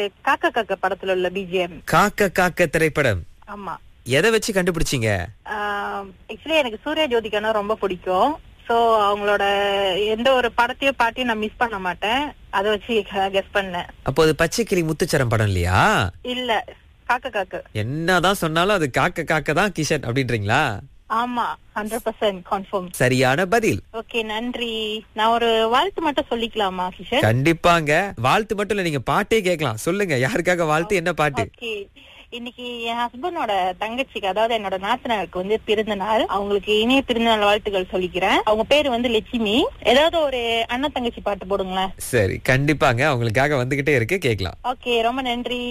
காக்க காக்க படத்துல உள்ள பிஜிஎம் காக்க காக்க திரைப்படம் ஆமா எதை வச்சு கண்டுபிடிச்சீங்க ஆக்சுவலி எனக்கு சூர்யா ஜோதிகானா ரொம்ப பிடிக்கும் சோ அவங்களோட எந்த ஒரு படத்தையும் பாட்டையும் நான் மிஸ் பண்ண மாட்டேன் அதை வச்சு கெஸ் பண்ணேன் அப்போ அது பச்சை கிளி முத்துச்சரம் படம் இல்லையா இல்ல காக்க காக்க என்னதான் சொன்னாலும் அது காக்க காக்க தான் கிஷன் அப்படின்றீங்களா ஆமா ஹண்ட்ரட் பர்சன்ட் கன்ஃபார்ம் சரியான பதில் ஓகே நன்றி நான் ஒரு வாழ்த்து மட்டும் சொல்லிக்கலாமா கிஷன் கண்டிப்பாங்க வாழ்த்து மட்டும் இல்ல நீங்க பாட்டே கேட்கலாம் சொல்லுங்க யாருக்காக வாழ்த்து என்ன பாட்டு ஓகே இன்னைக்கு என் ஹஸ்பண்டோட தங்கச்சிக்கு அதாவது என்னோட நாத்தனாருக்கு வந்து பிறந்த நாள் அவங்களுக்கு இனிய பிறந்த நாள் வாழ்த்துக்கள் சொல்லிக்கிறேன் அவங்க பேரு வந்து லட்சுமி ஏதாவது ஒரு அண்ணன் தங்கச்சி பாட்டு போடுங்களேன் சரி கண்டிப்பாங்க அவங்களுக்காக வந்துகிட்டே இருக்கு கேட்கலாம் ஓகே ரொம்ப நன்றி